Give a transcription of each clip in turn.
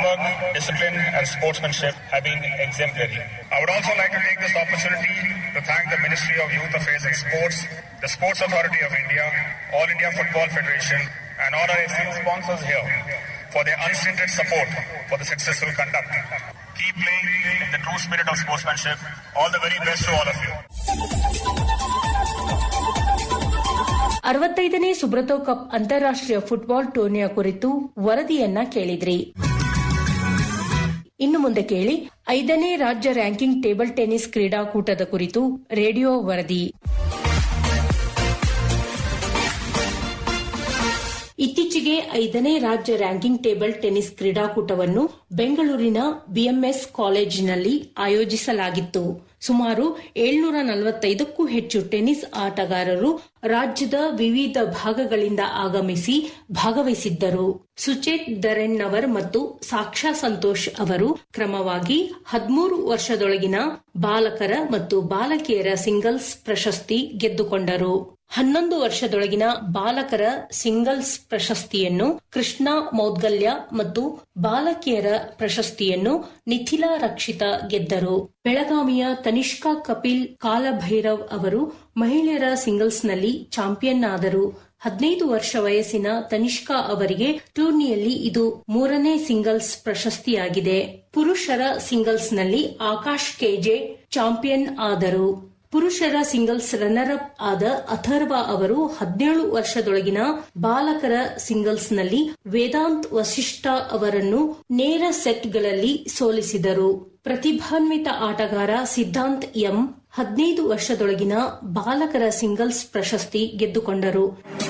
work, discipline, and sportsmanship have been exemplary. I would also like to take this opportunity to thank the Ministry of Youth Affairs and Sports, the Sports Authority of India, All India Football Federation, and all our esteemed sponsors here for their unstinted support for the successful conduct. Keep playing in the true spirit of sportsmanship. All the very best to all of you. ಅರವತ್ತೈದನೇ Subroto cup ಅಂತಾರಾಷ್ಟ್ರೀಯ football ಟೂರ್ನಿಯ ಕುರಿತು ವರದಿಯನ್ನ ಕೇಳಿದ್ರಿ ಇನ್ನು ಮುಂದೆ ಕೇಳಿ ಐದನೇ ರಾಜ್ಯ ರ್ಯಾಂಕಿಂಗ್ ಟೇಬಲ್ ಟೆನ್ನಿಸ್ ಕ್ರೀಡಾಕೂಟದ ಕುರಿತು ರೇಡಿಯೋ ವರದಿ ಇತ್ತೀಚೆಗೆ ಐದನೇ ರಾಜ್ಯ ರ್ಯಾಂಕಿಂಗ್ ಟೇಬಲ್ ಟೆನ್ನಿಸ್ ಕ್ರೀಡಾಕೂಟವನ್ನು ಬೆಂಗಳೂರಿನ ಬಿಎಂಎಸ್ ಕಾಲೇಜಿನಲ್ಲಿ ಆಯೋಜಿಸಲಾಗಿತ್ತು ಸುಮಾರು ಏಳ್ನೂರ ನಲವತ್ತೈದಕ್ಕೂ ಹೆಚ್ಚು ಟೆನ್ನಿಸ್ ಆಟಗಾರರು ರಾಜ್ಯದ ವಿವಿಧ ಭಾಗಗಳಿಂದ ಆಗಮಿಸಿ ಭಾಗವಹಿಸಿದ್ದರು ಸುಚೇತ್ ದರೆನ್ನವರ್ ಮತ್ತು ಸಾಕ್ಷಾ ಸಂತೋಷ್ ಅವರು ಕ್ರಮವಾಗಿ ಹದಿಮೂರು ವರ್ಷದೊಳಗಿನ ಬಾಲಕರ ಮತ್ತು ಬಾಲಕಿಯರ ಸಿಂಗಲ್ಸ್ ಪ್ರಶಸ್ತಿ ಗೆದ್ದುಕೊಂಡರು ಹನ್ನೊಂದು ವರ್ಷದೊಳಗಿನ ಬಾಲಕರ ಸಿಂಗಲ್ಸ್ ಪ್ರಶಸ್ತಿಯನ್ನು ಕೃಷ್ಣ ಮೌದ್ಗಲ್ಯ ಮತ್ತು ಬಾಲಕಿಯರ ಪ್ರಶಸ್ತಿಯನ್ನು ನಿಥಿಲಾ ರಕ್ಷಿತ ಗೆದ್ದರು ಬೆಳಗಾವಿಯ ತನಿಷ್ಕಾ ಕಪಿಲ್ ಕಾಲಭೈರವ್ ಅವರು ಮಹಿಳೆಯರ ಸಿಂಗಲ್ಸ್ನಲ್ಲಿ ಚಾಂಪಿಯನ್ ಆದರು ಹದಿನೈದು ವರ್ಷ ವಯಸ್ಸಿನ ತನಿಷ್ಕಾ ಅವರಿಗೆ ಟೂರ್ನಿಯಲ್ಲಿ ಇದು ಮೂರನೇ ಸಿಂಗಲ್ಸ್ ಪ್ರಶಸ್ತಿಯಾಗಿದೆ ಪುರುಷರ ಸಿಂಗಲ್ಸ್ನಲ್ಲಿ ಆಕಾಶ್ ಕೆಜೆ ಚಾಂಪಿಯನ್ ಆದರು ಪುರುಷರ ಸಿಂಗಲ್ಸ್ ರನ್ನರ್ ಅಪ್ ಆದ ಅಥರ್ವ ಅವರು ಹದಿನೇಳು ವರ್ಷದೊಳಗಿನ ಬಾಲಕರ ಸಿಂಗಲ್ಸ್ನಲ್ಲಿ ವೇದಾಂತ್ ವಸಿಷ್ಠ ಅವರನ್ನು ನೇರ ಸೆಟ್ಗಳಲ್ಲಿ ಸೋಲಿಸಿದರು ಪ್ರತಿಭಾನ್ವಿತ ಆಟಗಾರ ಸಿದ್ಧಾಂತ್ ಎಂ ಹದಿನೈದು ವರ್ಷದೊಳಗಿನ ಬಾಲಕರ ಸಿಂಗಲ್ಸ್ ಪ್ರಶಸ್ತಿ ಗೆದ್ದುಕೊಂಡರು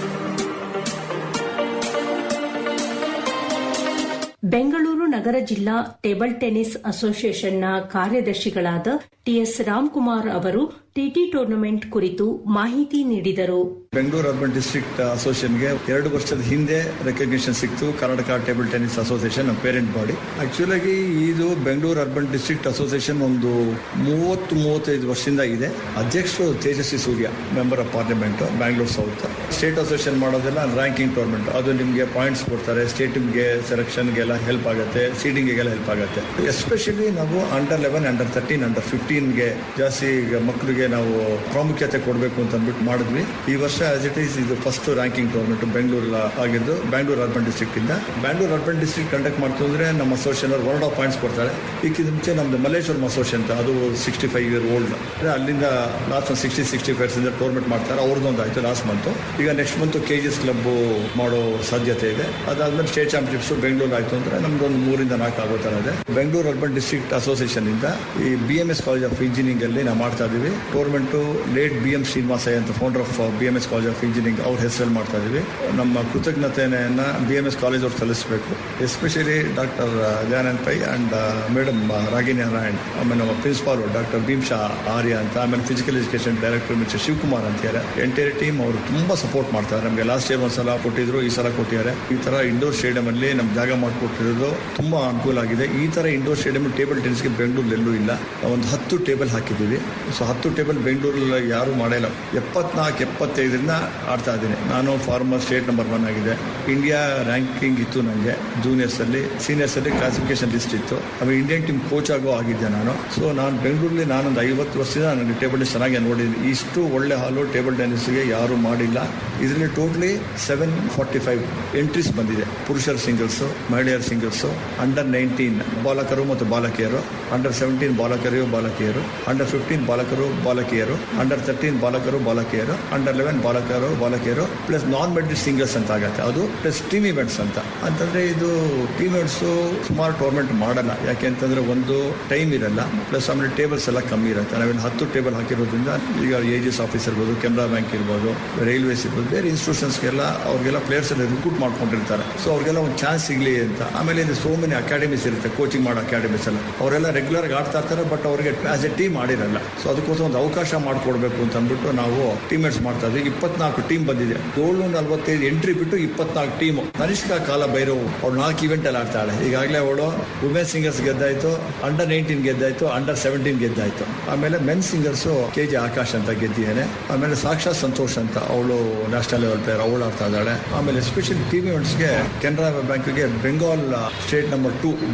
ಬೆಂಗಳೂರು ನಗರ ಜಿಲ್ಲಾ ಟೇಬಲ್ ಟೆನ್ನಿಸ್ ಅಸೋಸಿಯೇಷನ್ನ ಕಾರ್ಯದರ್ಶಿಗಳಾದ ಟಿಎಸ್ ರಾಮ್ಕುಮಾರ್ ಅವರು ಟಿಟಿ ಟೂರ್ನಮೆಂಟ್ ಕುರಿತು ಮಾಹಿತಿ ನೀಡಿದರು ಬೆಂಗಳೂರು ಅರ್ಬನ್ ಡಿಸ್ಟ್ರಿಕ್ಟ್ ಅಸೋಸಿಯೇಷನ್ಗೆ ಎರಡು ವರ್ಷದ ಹಿಂದೆ ರೆಕಗ್ನಿಷನ್ ಸಿಕ್ತು ಕರ್ನಾಟಕ ಟೇಬಲ್ ಟೆನ್ನಿಸ್ ಅಸೋಸಿಯೇಷನ್ ನಮ್ಮ ಪೇರೆಂಟ್ ಬಾಡಿ ಆಕ್ಚುಲಾಗಿ ಇದು ಬೆಂಗಳೂರು ಅರ್ಬನ್ ಡಿಸ್ಟ್ರಿಕ್ಟ್ ಅಸೋಸಿಯೇಷನ್ ಒಂದು ಮೂವತ್ತು ಮೂವತ್ತೈದು ವರ್ಷದಿಂದ ಇದೆ ಅಧ್ಯಕ್ಷರು Tejasvi Surya member of parliament Bangalore south state association ಮಾಡೋದೆಲ್ಲ ರ್ಯಾಂಕಿಂಗ್ ಟೂರ್ನಮೆಂಟ್ ಅದು ನಿಮಗೆ ಪಾಯಿಂಟ್ಸ್ ಕೊಡ್ತಾರೆ ಸ್ಟೇಟಿಗೆ ಸೆಲೆಕ್ಷನ್ಗೆಲ್ಲ ಹೆಲ್ಪ್ ಆಗುತ್ತೆ ಸೀಡಿಂಗಿಗೆಲ್ಲ ಹೆಲ್ಪ್ ಆಗುತ್ತೆ ಎಸ್ಪೆಷಲಿ ನಾವು under eleven under thirteen under ಫಿಫ್ಟೀನ್ಗೆ ಜಾಸ್ತಿ ಈಗ ಮಕ್ಕಳಿಗೆ ನಾವು ಪ್ರಾಮುಖ್ಯತೆ ಕೊಡಬೇಕು ಅಂತ ಅಂದ್ಬಿಟ್ಟು ಮಾಡಿದ್ವಿ ಈ ವರ್ಷ ಆಸ್ ಇಟ್ ಈಸ್ ಇದು ಫಸ್ಟ್ ರ್ಯಾಂಕಿಂಗ್ ಟೂರ್ನಮೆಂಟ್ ಬೆಂಗಳೂರು ಆಗಿದ್ದು ಬ್ಯಾಂಗ್ಳೂರ್ ಅರ್ಬನ್ ಡಿಸ್ಟ್ರಿಕ್ಟ್ ಇಂದ ಬ್ಯಾಂಗ್ಳೂರ್ ಅರ್ಬನ್ ಡಿಸ್ಟ್ರಿಕ್ಟ್ ಕಂಡಕ್ಟ್ ಮಾಡ್ತು ಅಂದ್ರೆ ನಮ್ಮ ಅಸೋಸಿಯೇಷನ್ ಅವ್ರು ವರ್ಲ್ಡ್ ಆಫ್ ಪಾಯಿಂಟ್ಸ್ ಕೊಡ್ತಾರೆ ಈಗಿದ ಮುಂಚೆ ನಮ್ದು ಮಲ್ಲೇಶ್ವರಂ ಅಸೋಸಿಯೇಷನ್ ಅಂತ ಅದು ಸಿಕ್ಸ್ಟಿ ಫೈವ್ ಇಯರ್ ಓಲ್ಡ್ ಅಲ್ಲಿಂದ ಲಾಸ್ಟ್ ಒಂದು ಸಿಕ್ಸ್ಟಿ ಸಿಕ್ಸ್ಟಿ ಫೈವ್ಸ್ ಇಂದ ಟೂರ್ನಮೆಂಟ್ ಮಾಡ್ತಾರೆ ಅವ್ರದ್ದೊಂದು ಆಯ್ತು ಲಾಸ್ಟ್ ಮಂತ್ ಈಗ next month K G S club ಮಾಡೋ ಸಾಧ್ಯತೆ ಇದೆ ಅದಾದ್ಮೇಲೆ ಸ್ಟೇಟ್ ಚಾಂಪಿಯನ್ಶಿಪ್ಸ್ ಬೆಂಗಳೂರು ಆಯ್ತು ಅಂದ್ರೆ ನಮ್ದೊಂದು ಮೂರಿಂದ ನಾಲ್ಕು ಆಗೋ ತರ ಇದೆ ಬೆಂಗಳೂರು ಅರ್ಬನ್ ಡಿಸ್ಟ್ರಿಕ್ಟ್ ಅಸೋಸಿಯೇಷನ್ ಇಂದ ಈ B M S college of engineering ಅಲ್ಲಿ ನಾವು ಮಾಡ್ತಾ ಇದೀವಿ tournament late B M Srinivasaiah ಅಂತ founder of B M S college of engineering ಅವ್ರ ಹೆಸರಲ್ಲಿ ಮಾಡ್ತಾ ಇದೀವಿ ನಮ್ಮ ಕೃತಜ್ಞತೆಯನ್ನ ಬಿ ಎಂ ಎಸ್ ಕಾಲೇಜ್ ಅವ್ರು ಸಲ್ಲಿಸಬೇಕು especially doctor Dayanand Pai and madam Ragini Narayan ಆಮೇಲೆ ನಮ್ಮ ಪ್ರಿನ್ಸಿಪಾಲ್ ಡಾಕ್ಟರ್ ಭೀಮ್ಶಾ ಆರ್ಯ ಅಂತ ಆಮೇಲೆ physical education director mister Shivakumar ಅಂತಾರೆ ಎಂಟೈರ್ ಟೀಮ್ ಅವರು ತುಂಬಾ ಸಪೋರ್ಟ್ ಮಾಡ್ತಾರೆ ನಮಗೆ ಲಾಸ್ಟ್ ಇಯರ್ ಒಂದ್ಸಲ ಕೊಟ್ಟಿದ್ರು ಈ ಸಲ ಕೊಟ್ಟಿದ್ದಾರೆ ಈ ತರ ಇಂಡೋರ್ ಸ್ಟೇಡಿಯಂ ಅಲ್ಲಿ ನಮ್ ಜಾಗ ಮಾಡಿಕೊಟ್ಟಿರೋದು ತುಂಬಾ ಅನುಕೂಲ ಆಗಿದೆ ಈ ತರ ಇಂಡೋರ್ ಸ್ಟೇಡಿಯಂ ಟೇಬಲ್ ಟೆನ್ನಿಸ್ಗೆ ಬೆಂಗಳೂರಲ್ಲಿ ಎಲ್ಲೂ ಇಲ್ಲ ಒಂದು ಹತ್ತು ಟೇಬಲ್ ಹಾಕಿದ್ದೀವಿ ಸೊ ಹತ್ತು ಟೇಬಲ್ ಬೆಂಗಳೂರಲ್ಲಿ ಯಾರು ಮಾಡಿಲ್ಲ ಎಪ್ಪತ್ನಾಲ್ಕು ಎಪ್ಪತ್ತೈದರಿಂದ ಆಡ್ತಾ ಇದ್ದೀನಿ ನಾನು ಫಾರ್ಮರ್ ಸ್ಟೇಟ್ ನಂಬರ್ ಒನ್ ಆಗಿದೆ ಇಂಡಿಯಾ ರ್ಯಾಂಕಿಂಗ್ ಇತ್ತು ನನಗೆ ಜೂನಿಯರ್ಸ್ ಅಲ್ಲಿ ಸೀನಿಯರ್ಸ್ ಅಲ್ಲಿ ಕ್ಲಾಸಿಫಿಕೇಶನ್ ಲಿಸ್ಟ್ ಇತ್ತು ಆಮೇಲೆ ಇಂಡಿಯನ್ ಟೀಮ್ ಕೋಚ್ ಆಗೋ ಆಗಿದ್ದೆ ನಾನು ಸೊ ನಾನು ಬೆಂಗಳೂರಲ್ಲಿ ನಾನೊಂದು ಐವತ್ತು ವರ್ಷದಿಂದ ನನಗೆ ಟೇಬಲ್ ಟೆನ್ನಿಸ್ ಚೆನ್ನಾಗಿ ನೋಡಿದ್ದೀನಿ ಇಷ್ಟು ಒಳ್ಳೆ ಹಾಲು ಟೇಬಲ್ ಟೆನ್ನಿಸ್ಗೆ ಯಾರು ಮಾಡಿಲ್ಲ ಇದರಲ್ಲಿ totally seven forty five entries ಬಂದಿದೆ ಪುರುಷರ ಸಿಂಗಲ್ಸ್ ಮಹಿಳೆಯರ ಸಿಂಗಲ್ಸ್ ಅಂಡರ್ ನೈನ್ಟೀನ್ ಬಾಲಕರು ಮತ್ತು ಬಾಲಕಿಯರು ಅಂಡರ್ ಸೆವೆಂಟೀನ್ ಬಾಲಕರು ಬಾಲಕಿಯರು ಅಂಡರ್ ಫಿಫ್ಟೀನ್ ಬಾಲಕರು ಬಾಲಕಿಯರು ಅಂಡರ್ ತರ್ಟೀನ್ ಬಾಲಕರು ಬಾಲಕಿಯರು ಅಂಡರ್ ಲೆವೆನ್ ಬಾಲಕರು ಬಾಲಕಿಯರು ಪ್ಲಸ್ ನಾನ್ ಮೆಡಿಲ್ ಸಿಂಗಲ್ಸ್ ಅಂತ ಆಗುತ್ತೆ ಅದು ಪ್ಲಸ್ ಟೀಮ್ ಇವೆಂಟ್ಸ್ ಅಂತ ಅಂತಂದ್ರೆ ಇದು ಟೀಮ್ ಇವೆಂಟ್ಸ್ ಸುಮಾರು ಟೂರ್ನಮೆಂಟ್ ಮಾಡಲ್ಲ ಯಾಕೆ ಅಂತಂದ್ರೆ ಒಂದು ಟೈಮ್ ಇರಲ್ಲ ಪ್ಲಸ್ ಆಮೇಲೆ ಟೇಬಲ್ಸ್ ಎಲ್ಲ ಕಮ್ಮಿ ಇರುತ್ತೆ ನಾವೇನು ಹತ್ತು ಟೇಬಲ್ ಹಾಕಿರೋದ್ರಿಂದ ಈಗ ಏಜಸ್ ಆಫೀಸ್ ಇರ್ಬೋದು ಕೆನರಾ ಬ್ಯಾಂಕ್ ಇರ್ಬೋದು ರೈಲ್ವೇಸ್ ಇರ್ಬೋದು ಬೇರೆ ಇನ್ಸ್ಟಿಟ್ಯೂಷನ್ಸ್ಗೆಲ್ಲ ಅವ್ರಿಗೆಲ್ಲ ಪ್ಲೇಯರ್ಸ್ ಎಲ್ಲ ರಿಕ್ರೂಟ್ ಮಾಡ್ಕೊಂಡಿರ್ತಾರೆ ಸೊ ಅವ್ರಿಗೆಲ್ಲ ಒಂದು ಚಾನ್ಸ್ ಸಿಗಲಿ ಅಂತ ಆಮೇಲೆ ಇದು ಸೋ ಮೆನಿ ಅಕಾಡೆಮೀಸ್ ಇರುತ್ತೆ ಕೋಚಿಂಗ್ ಮಾಡೋ ಅಕಾಡೆಮೀಸ್ ಎಲ್ಲ ಅವರೆಲ್ಲ ರೆಗ್ಯುಲರ್ ಆಡ್ತಾ ಇರ್ತಾರೆ ಬಟ್ ಅವರಿಗೆ ಆಸ್ ಎ ಟೀಮ್ ಆಡಿರಲ್ಲ ಸೊ ಅದಕ್ಕೋಸ್ಕರ ಒಂದು ಅವಕಾಶ ಮಾಡಿಕೊಡ್ಬೇಕು ಅಂತ ಅಂದ್ಬಿಟ್ಟು ನಾವು ಟೀಮೇಟ್ಸ್ ಮಾಡ್ತಾ ಇದ್ವಿ ಇಪ್ಪತ್ನಾಲ್ಕು ಟೀಮ್ ಬಂದಿದೆ ಏಳ್ನೂರ ನಲ್ವತ್ತೈದು ಎಂಟ್ರಿ ಬಿಟ್ಟು ಇಪ್ಪತ್ನಾಲ್ಕು ಟೀಮ್ ಕನಿಷ್ಠ ಕಾಲ ಭೈರವ್ ಅವ್ರು ನಾಲ್ಕು ಇವೆಂಟ್ ಅಲ್ಲಿ ಆಡ್ತಾಳೆ ಈಗಾಗಲೇ ಅವಳು ವುಮೆನ್ ಸಿಂಗರ್ಸ್ ಗೆದ್ದಾಯ್ತು ಅಂಡರ್ ನೈನ್ಟೀನ್ ಗೆದ್ದಾಯ್ತು ಅಂಡರ್ ಸೆವೆಂಟೀನ್ ಗೆದ್ದಾಯ್ತು ಆಮೇಲೆ men singles K G Akash ಅಂತ ಗೆದ್ದಿದ್ದೇನೆ ಆಮೇಲೆ ಸಾಕ್ಷಾತ್ ಸಂತೋಷ್ ಅಂತ ಅವಳು ನ್ಯಾಷನಲ್ ಲೆವೆಲ್ ಪ್ಲೇಯರ್ ಅವಳು ಆಡ್ತಾ ಇದ್ದಾಳೆ ಆಮೇಲೆ ಎಸ್ಪೆಷಲಿ ಟೀಮ್ ಇವೆಂಟ್ಸ್ಗೆ ಕೆನರಾ ಬ್ಯಾಂಕ್ಗೆ ಬೆಂಗಾಲ್ ಸ್ಟೇಟ್ ನಂಬರ್ ಟೂ